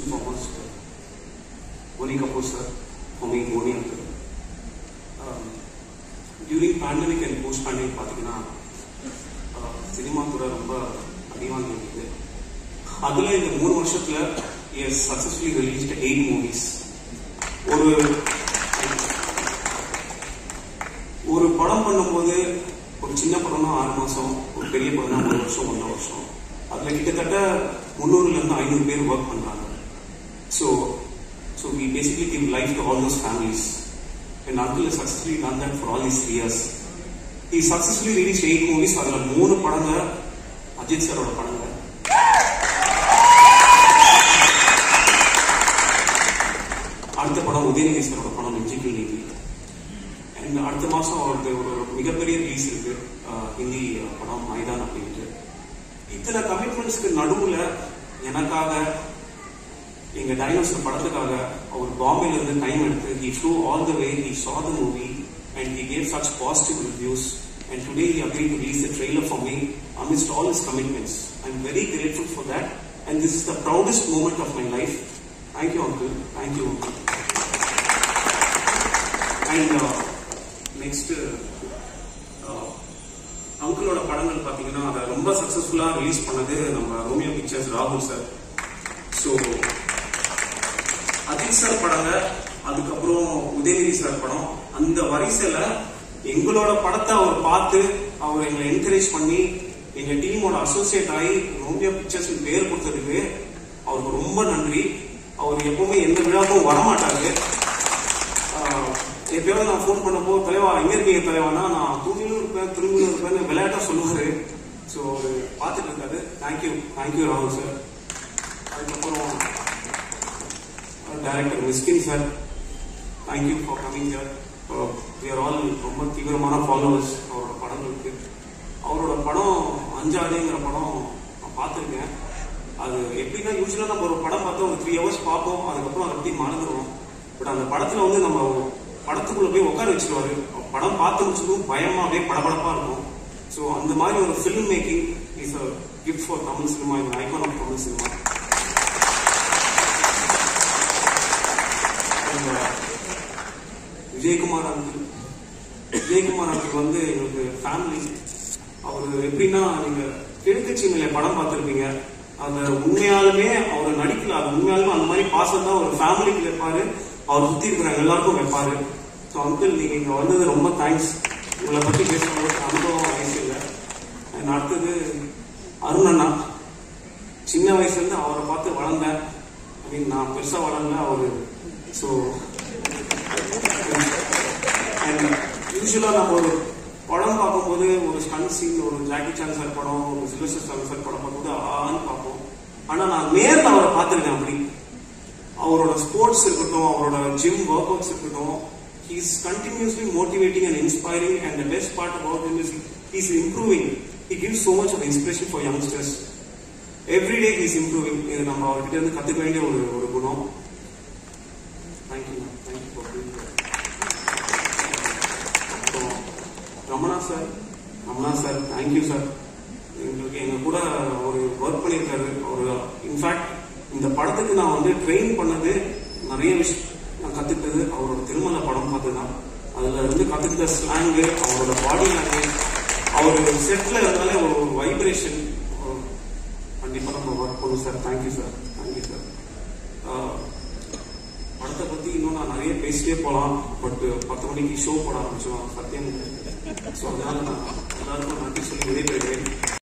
and foremost, Boni Kapoor sir, for me, Boni uncle. Um, during pandemic and post pandemic பார்த்தீங்கன்னா cinema துறை ரொம்ப அதிகமாக இருந்தது அதில் இந்த மூணு வருஷத்துல எஸ் சக்ஸஸ்ஃபுல்லி ரிலீஸ்ட் எயிட் மூவிஸ் ஒரு ஒரு படம் பண்ணும்போது ஒரு சின்ன படம்னா ஆறு மாசம் ஒரு பெரிய படம்னா ஒரு வருஷம் ஒன்றரை வருஷம் அதுல கிட்டத்தட்ட முந்நூறுல இருந்து ஐநூறு பேர் ஒர்க் பண்றாங்க so so we basically give life to all those families and uncle successfully done that for all these years the successfully release eight movies அதுல மூணு படங்க அஜித் சாரோட படங்க அடுத்த படம் உதயநிதி சாரோட படம் நெஞ்சுக்கில் நீதி அண்ட் அடுத்த மாசம் அவருக்கு ஒரு மிகப்பெரிய ரிலீஸ் இருக்கு அஹ், ஹிந்தி படம் மைதான் அப்படின்ட்டு இத்தனை கமிட்மெண்ட்ஸ்க்கு நடுவுல எனக்காக எங்க டைனோசர் படத்துக்காக அவர் பாம்பேல இருந்து டைம் எடுத்து he flew all the way he saw the movie and he gave such positive reviews and today he agreed to release the trailer for me amidst all his commitments i'm very grateful for that and this is the proudest moment of my life thank you uncle thank you uncle and next அங்கிளோட படங்கள் பார்த்தீங்கன்னா அதை ரொம்ப சக்ஸஸ்ஃபுல்லாக ரிலீஸ் பண்ணது நம்ம Romeo pictures ராகுல் சார் ஸோ அஜித் சார் படங்க அதுக்கப்புறம் உதயநிதி சார் படம் அந்த வரிசையில எங்களோட படத்தை அவர் பார்த்து அவர் எங்களை என்கரேஜ் பண்ணி எங்க டீமோட அசோசியேட் ஆகி ரோமியோ பிக்சர்ஸ் பேர் கொடுத்ததுக்கு அவருக்கு ரொம்ப நன்றி அவர் எப்பவுமே எந்த விழாவுக்கும் வரமாட்டாரு ஆஹ் எப்பயாவது நான் ஃபோன் பண்ணப்போ தலைவா எங்க இருக்கீங்க தலைவானா நான் தூங்கிலும் இருப்பேன் திரும்பியும் இருப்பேன் விளையாட்டா சொல்லுவாரு ஸோ அவரு பார்த்துட்டு இருக்காரு தேங்க்யூ தேங்க்யூ ராகுல் சார் அதுக்கப்புறம் director Mysskin sir thank you for coming sir we are all ரொம்ப தீவிரமான ஃபாலோவர்ஸ் அவரோட படங்களுக்கு அவரோட படம் அஞ்சாதேங்கிற படம் நான் பார்த்துருக்கேன் அது எப்படின்னா யூஸ்வலாக நம்ம ஒரு படம் பார்த்தா ஒரு த்ரீ ஹவர்ஸ் பார்ப்போம் அதுக்கப்புறம் அதை பற்றி மறந்துடுவோம் பட் அந்த படத்துல வந்து நம்ம படத்துக்குள்ள போய் உட்கார வச்சிருவாரு படம் பார்த்து முடிச்சதும் பயமா அப்படியே படபடப்பா இருக்கும் ஸோ அந்த மாதிரி ஒரு film making is a gift for Tamil cinema இது icon of Tamil cinema Vijayakumar uncle Vijayakumar uncle வந்து எங்களுக்கு ஃபேமிலி அவர் எப்படின்னா நீங்க கிழக்குச்சிமையில படம் பார்த்திருப்பீங்க அந்த உண்மையாலுமே அவர் நடிக்கல அது உண்மையாலுமே அந்த மாதிரி பாசம் தான் ஒரு ஃபேமிலிக்கு வைப்பாரு அவர் சுத்தி இருக்கிறவங்க எல்லாருக்கும் வைப்பாரு ஸோ அங்கிள் நீங்க இங்க வந்தது ரொம்ப தேங்க்ஸ் உங்களை பத்தி பேசுறது அனுபவம் வயசு இல்லை And அடுத்தது அருண் அண்ணா சின்ன வயசுல இருந்து அவரை பார்த்து வளர்ந்தேன் ஐ மீன் நான் பெருசா வளரல அவரு ஸோ அண்ட் யூஸ்வலா நம்ம ஒரு படம் பார்க்கும்போது ஒரு ஸ்டன் சீன் ஒரு ஜாக்கி சான் சார் படம் ஒரு சில்வஸ்டர் ஸ்டாலின் சார் படம் பார்க்கும்போது ஆன்னு பார்ப்போம் ஆனா நான் நேர்ல அவரை பார்த்திருக்கேன் அப்படி அவரோட ஸ்போர்ட்ஸ் இருக்கட்டும் அவரோட ஜிம் ஒர்க் அவுட்ஸ் இருக்கட்டும் he's continuously motivating and inspiring and the best part about him is he's improving he gives so much of inspiration for youngsters everyday he's improving இது நம்ம அவர்கிட்ட இருந்து கத்துக்க வேண்டிய ஒரு ஒரு குணம் தேங்க்யூ மேம் தேங்க்யூ ஃபார் அப்புறம் Ramana sir Ramana sir thank you sir எங்களுக்கு எங்க கூட ஒரு ஒர்க் பண்ணியிருக்காரு ஒரு இன்ஃபேக்ட் இந்த படத்துக்கு நான் வந்து ட்ரெயின் பண்ணது நிறைய விஷயம் நான் கத்துக்கிட்டது அவரோட திருமண படம் பார்த்து தான் அதுல இருந்து கத்துக்கிட்ட ஸ்லாங்கு அவரோட பாடி லாங்குவேஜ் அவர் செட்ல இருந்தாலே ஒரு ஒரு வைப்ரேஷன் கண்டிப்பா நம்ம ஒர்க் பண்ணும் sir thank you sir thank you sir படத்தை பத்தி இன்னும் நான் நிறைய பேசிட்டே போலாம் பட் பத்து மணிக்கு ஷோ போட ஆரம்பிச்சோம் சத்தியம் ஸோ அதனால நான் எல்லாருக்கும் நன்றி சொல்லி விடைபெறுகிறேன்